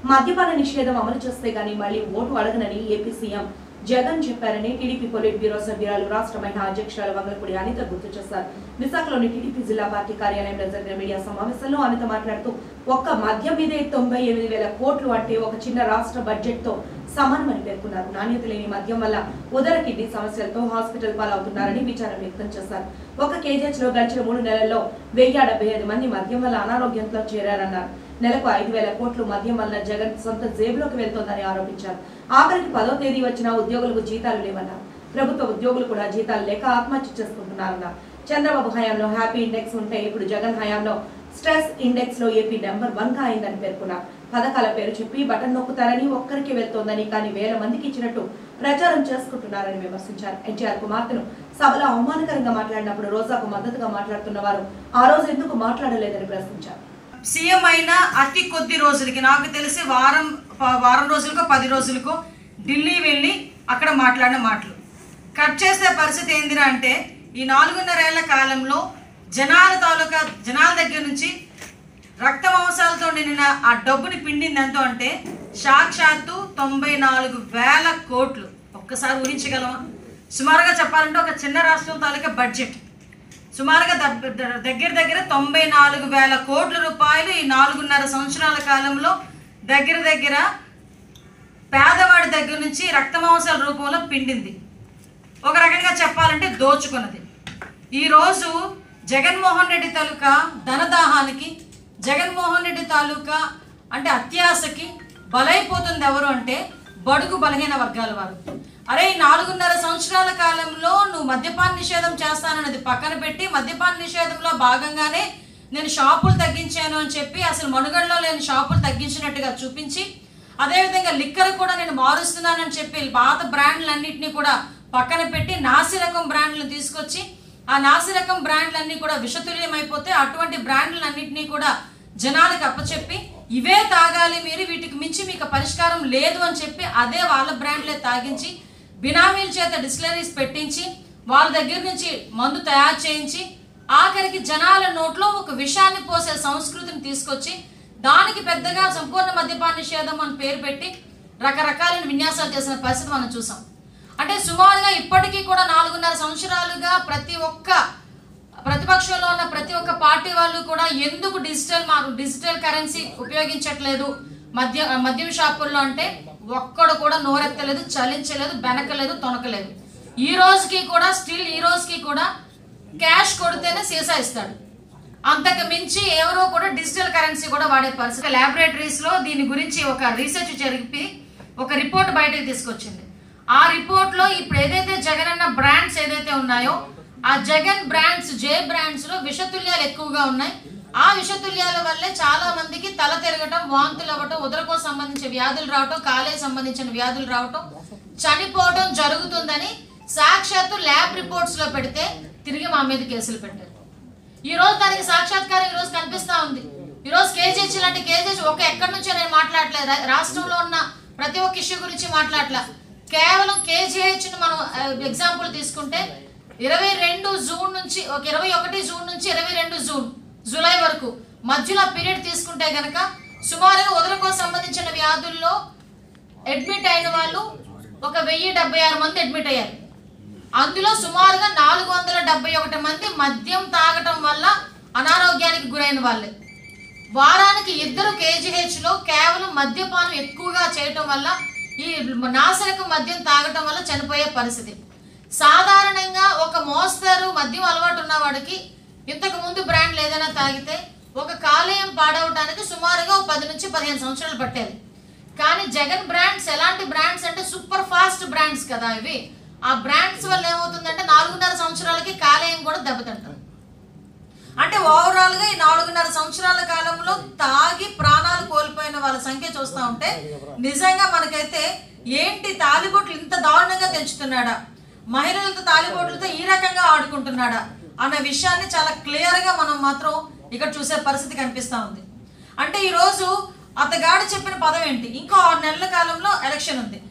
మద్యపాన నిషేధం అమలు చేస్తే గానీ మళ్ళీ ఓటు అడగనని ఏపీ సీఎం జగన్ చెప్పారని టీడీపీ పొలిట్ బ్యూరో సభ్యురాలు రాష్ట్ర మహిళా అధ్యక్షురాలు వంగలపూడి అనిత గుర్తు చేశారు విశాఖలోని టీడీపీ జిల్లా పార్టీ కార్యాలయంలో జరిగిన మీడియా సమావేశంలో అనిత మాట్లాడుతూ ఒక్క మద్యం మీదే తొంభై ఎనిమిది వేల కోట్లు అంటే ఒక చిన్న రాష్ట్ర బడ్జెట్ తో సమానమని పేర్కొన్నారు నాణ్యత లేని మద్యం వల్ల ఉదర కిడ్నీ సమస్యలతో హాస్పిటల్ పాలవుతున్నారని విచారం వ్యక్తం చేశారు ఒక కేజీహెచ్ లో గడిచిన మూడు నెలల్లో వెయ్యి డెబ్బై ఐదు మంది మద్యం వల్ల అనారోగ్యంతో చేరారన్నారు నెలకు ఐదు వేల కోట్లు మద్యం వల్ల జగన్ సొంత జేబులోకి వెళ్తోందని ఆరోపించారు ఆఖరికి పదో తేదీ వచ్చిన ఉద్యోగులకు జీతాలు లేవన్నారు ప్రభుత్వ ఉద్యోగులు కూడా జీతాలు లేక ఆత్మహత్య చేసుకుంటున్నారన్నారు చంద్రబాబు హయాంలో హ్యాపీ ఇండెక్స్ ఉంటే ఇప్పుడు జగన్ హయాంలో స్ట్రెస్ ఇండెక్స్ లో ఏపీ నెంబర్ వన్ గా అయిందని పేర్కొన్నారు పథకాల పేరు చెప్పి బటన్ నొక్కుతారని ఒక్కరికి వెళ్తోందని కానీ వేల మందికి ఇచ్చినట్టు ప్రచారం చేసుకుంటున్నారని విమర్శించారు ఎన్టీఆర్ కుమార్తెను సభలో అవమానకరంగా మాట్లాడినప్పుడు రోజాకు మద్దతుగా మాట్లాడుతున్న వారు ఆ రోజు ఎందుకు మాట్లాడలేదని ప్రశ్నించారు సీఎం అయిన అతి కొద్ది రోజులకి నాకు తెలిసి వారం ప- వారం రోజులకో పది రోజులకో ఢిల్లీ వెళ్ళి అక్కడ మాట్లాడిన మాటలు కట్ చేసే పరిస్థితి ఏందిరా అంటే ఈ నాలుగున్నరేళ్ల కాలంలో జనాల తాలూకా జనాల దగ్గర నుంచి రక్త మాంసాలతో నిండిన ఆ డబ్బుని పిండింది ఎంతో అంటే సాక్షాత్తు తొంభై నాలుగు వేల కోట్లు ఒక్కసారి ఊహించగలమా సుమారుగా చెప్పాలంటే ఒక చిన్న రాష్ట్రం తాలూకా బడ్జెట్ సుమారుగా దగ్- ద- దగ్గర దగ్గర తొంభై నాలుగు వేల కోట్ల రూపాయలు ఈ నాలుగున్నర సంవత్సరాల కాలంలో దగ్గర దగ్గర పేదవాడి దగ్గర నుంచి రక్త మాంసాల రూపంలో పిండింది ఒక రకంగా చెప్పాలంటే దోచుకున్నది ఈరోజు జగన్మోహన్ రెడ్డి తాలూకా ధనదాహానికి జగన్మోహన్ రెడ్డి తాలూకా అంటే అత్యాశకి బలైపోతుంది ఎవరు అంటే బడుగు బలహీన వర్గాల వారు అరే ఈ నాలుగున్నర సంవత్సరాల కాలంలో నువ్వు మద్యపాన నిషేధం చేస్తానన్నది పక్కన పెట్టి మద్యపాన నిషేధంలో భాగంగానే నేను షాపులు తగ్గించాను అని చెప్పి అసలు మనుగడలో లేని షాపులు తగ్గించినట్టుగా చూపించి అదేవిధంగా లిక్కర్ కూడా నేను మారుస్తున్నానని చెప్పి పాత బ్రాండ్లన్నింటినీ కూడా పక్కన పెట్టి నాసి రకం బ్రాండ్లు తీసుకొచ్చి ఆ నాసి రకం బ్రాండ్లన్నీ కూడా విషతుల్యమైపోతే అటువంటి బ్రాండ్లన్నింటినీ కూడా జనాలకు అప్పచెప్పి ఇవే తాగాలి మీరు వీటికి మించి మీకు పరిష్కారం లేదు అని చెప్పి అదే వాళ్ళ బ్రాండ్లే తాగించి బినామీల చేత డిస్టిలరీస్ పెట్టించి వాళ్ళ దగ్గర నుంచి మందు తయారు చేయించి ఆఖరికి జనాల నోట్లో ఒక విషాన్ని పోసే సంస్కృతిని తీసుకొచ్చి దానికి పెద్దగా సంపూర్ణ మద్యపాన నిషేధం అని పేరు పెట్టి రకరకాలైన విన్యాసాలు చేసిన పరిస్థితి మనం చూసాం అంటే సుమారుగా ఇప్పటికీ కూడా నాలుగున్నర సంవత్సరాలుగా ప్రతి ఒక్క ప్రతిపక్షంలో ఉన్న ప్రతి ఒక్క పార్టీ వాళ్ళు కూడా ఎందుకు డిజిటల్ మా డిజిటల్ కరెన్సీ ఉపయోగించట్లేదు మద్య మద్యం షాపుల్లో అంటే ఒక్కడు కూడా నోరెత్తలేదు చలించలేదు బెనకలేదు తొనకలేదు ఈ రోజుకి కూడా స్టిల్ ఈ రోజుకి కూడా క్యాష్ కొడితేనే సీసా ఇస్తాడు అంతకు మించి ఎవరో కూడా డిజిటల్ కరెన్సీ కూడా వాడే పరిస్థితి ల్యాబొరేటరీస్ లో దీని గురించి ఒక రీసెర్చ్ జరిపి ఒక రిపోర్ట్ బయటకు తీసుకొచ్చింది ఆ రిపోర్ట్ లో ఇప్పుడు ఏదైతే జగన్ అన్న బ్రాండ్స్ ఏదైతే ఉన్నాయో ఆ జగన్ బ్రాండ్స్ జే బ్రాండ్స్ లో విషతుల్యాలు ఎక్కువగా ఉన్నాయి ఆ విషతుల్యాల వల్లే చాలా మందికి తల తిరగటం వాంతులు అవ్వటం ఉదరకు సంబంధించిన వ్యాధులు రావటం కాలే సంబంధించిన వ్యాధులు రావటం చనిపోవడం జరుగుతుందని సాక్షాత్తు ల్యాబ్ రిపోర్ట్స్ లో పెడితే తిరిగి మా మీద కేసులు పెట్టారు ఈ రోజు దానికి సాక్షాత్కారం ఈ రోజు కనిపిస్తా ఉంది ఈ రోజు కేజీహెచ్ లాంటి కేజీహెచ్ ఒక ఎక్కడి నుంచో నేను మాట్లాడలేదు రా- రాష్ట్రంలో ఉన్న ప్రతి ఒక్క ఇష్యూ గురించి మాట్లాడలే కేవలం కేజీహెచ్ ను మనం ఎగ్జాంపుల్ తీసుకుంటే ఇరవై రెండు జూన్ నుంచి ఒక ఇరవై ఒకటి జూన్ నుంచి ఇరవై రెండు జూన్ జూలై వరకు మధ్యలో పీరియడ్ తీసుకుంటే గనక సుమారుగా ఉదరకు సంబంధించిన వ్యాధుల్లో అడ్మిట్ అయిన వాళ్ళు ఒక వెయ్యి డెబ్బై ఆరు మంది అడ్మిట్ అయ్యారు అందులో సుమారుగా నాలుగు వందల డెబ్బై ఒకటి మంది మద్యం తాగటం వల్ల అనారోగ్యానికి గురైన వాళ్ళే వారానికి ఇద్దరు కేజీహెచ్ లో కేవలం మద్యపానం ఎక్కువగా చేయటం వల్ల ఈ నాశనకు మద్యం తాగటం వల్ల చనిపోయే పరిస్థితి సాధారణంగా ఒక మోస్తరు మద్యం అలవాటు ఉన్న వాడికి ఇంతకు ముందు బ్రాండ్లు ఏదైనా తాగితే ఒక కాలేయం పాడవటానికి సుమారుగా ఒక పది నుంచి పదిహేను సంవత్సరాలు పట్టేది కానీ జగన్ బ్రాండ్స్ ఎలాంటి బ్రాండ్స్ అంటే సూపర్ ఫాస్ట్ బ్రాండ్స్ కదా ఇవి ఆ బ్రాండ్స్ వల్ల ఏమవుతుందంటే నాలుగున్నర సంవత్సరాలకి కాలేయం కూడా దెబ్బతింటుంది అంటే ఓవరాల్ గా ఈ నాలుగున్నర సంవత్సరాల కాలంలో తాగి ప్రాణాలు కోల్పోయిన వాళ్ళ సంఖ్య చూస్తా ఉంటే నిజంగా మనకైతే ఏంటి తాలిబొట్లు ఇంత దారుణంగా తెంచుతున్నాడా మహిళలతో తాలిబొట్లతో ఈ రకంగా ఆడుకుంటున్నాడా అన్న విషయాన్ని చాలా క్లియర్ గా మనం మాత్రం ఇక్కడ చూసే పరిస్థితి కనిపిస్తా ఉంది అంటే ఈ రోజు అతగాడు చెప్పిన పదం ఏంటి ఇంకో ఆరు నెలల కాలంలో ఎలక్షన్ ఉంది